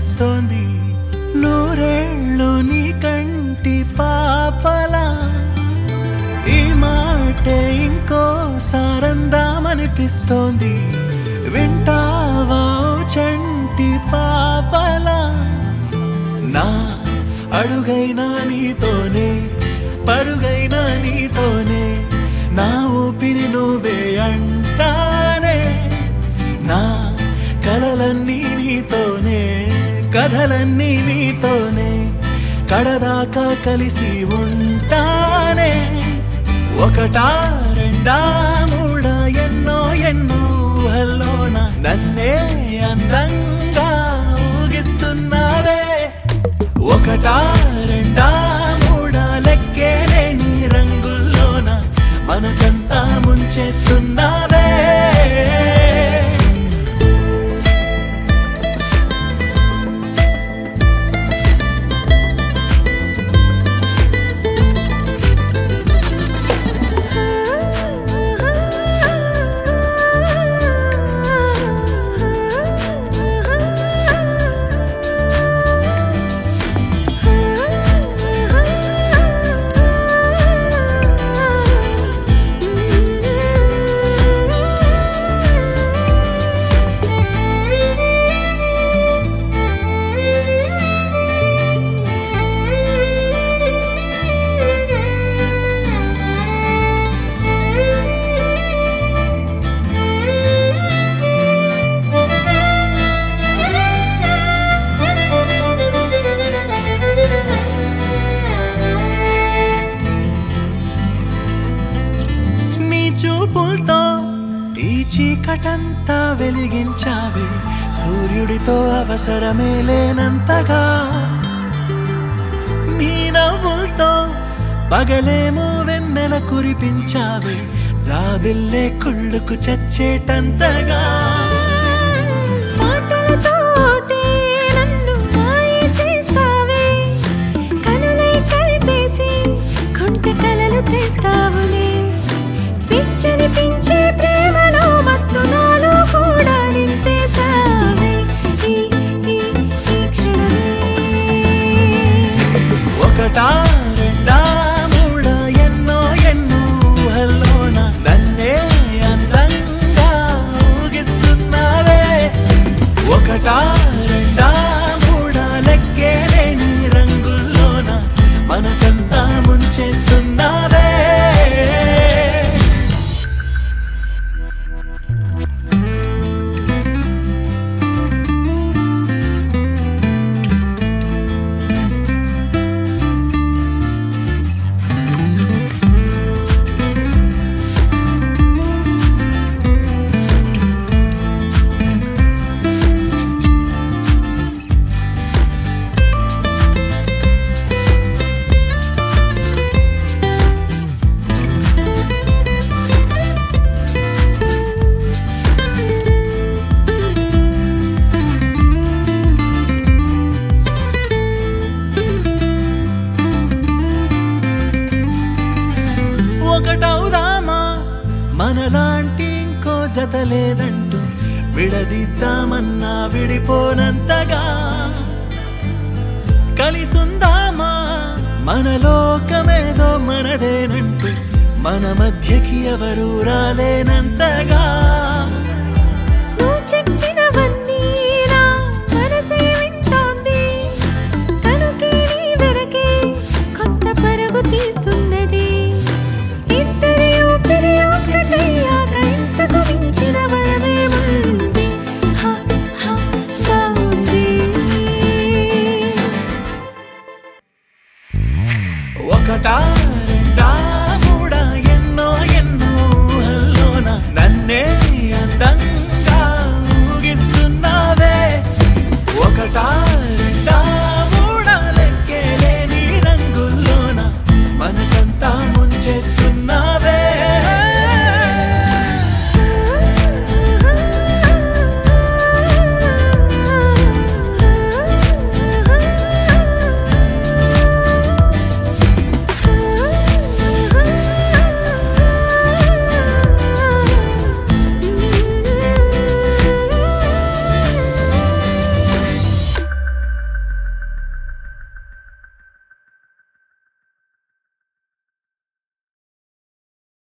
అనిపిస్తోంది నూరేళ్ళు నీ కంటి పాపలా ఈ మాటే ఇంకోసారందామనిపిస్తోంది వింటావా ఓ చంటి పాపలా నా అడుగైనా నీతోనే పరుగైనా నీతోనే నా ఊపిరి నువ్వే అంటానే నా కలలన్నీ నీతోనే కథలన్నీ నీతోనే కడదాకా కలిసి ఉంటానే ఒకటా రెండా మూడా ఎన్నో ఎన్నో ఊహల్లోన నన్నే అందంగా ఊగిస్తున్నావే ఒకటా రెండా మూడా లెక్కే లేని రంగుల్లోన మనసంతా ముంచేస్తున్నావే నీ చూపులతో ఈ చీకటంతా వెలిగించావి సూర్యుడితో అవసరమే లేనంతగా నీ నవ్వులతో పగలేమో వెన్నెల కురిపించావి జాబిల్లే కుళ్ళుకు చచ్చేటంతగా మాటలతోటే నన్ను మాయ చేస్తావే కనులై కలిపేసి కుంటి కలలు తెస్తావులే పిచ్చని పించే ప్రేమలో మత్తు నాలో కూడా నింపేశావే ఈ ఈ ఈ క్షణమే ఒకటా రెండా మూడా ఎన్నో ఎన్నో ఊహల్లోన నన్నే అందంగా ఊగిస్తున్నావే ఒకటా రెండా మూడా లెక్కే లేని రంగుల్లోన మనసంతా ముంచేస్తున్నావే ఒకటవుదామా మనలాంటి ఇంకో జత లేదంటూ విడదిద్దామన్నా విడిపోనంతగా కలిసుందామా మన లోకమేదో మనదేనంటూ మన మధ్యకి ఎవరు రాలేనంతగా నువ్వు చెప్పినవన్నీ నా మనసే వింటోంది తనుకే నీ వెనకే కొత్త పరుగు తీస్తున్నది ఇద్దరి ఊపిరి ఒక్కటయ్యాక ఇంతకు మించిన వరమేముంది హ, హ, బాగుంది ఒకటా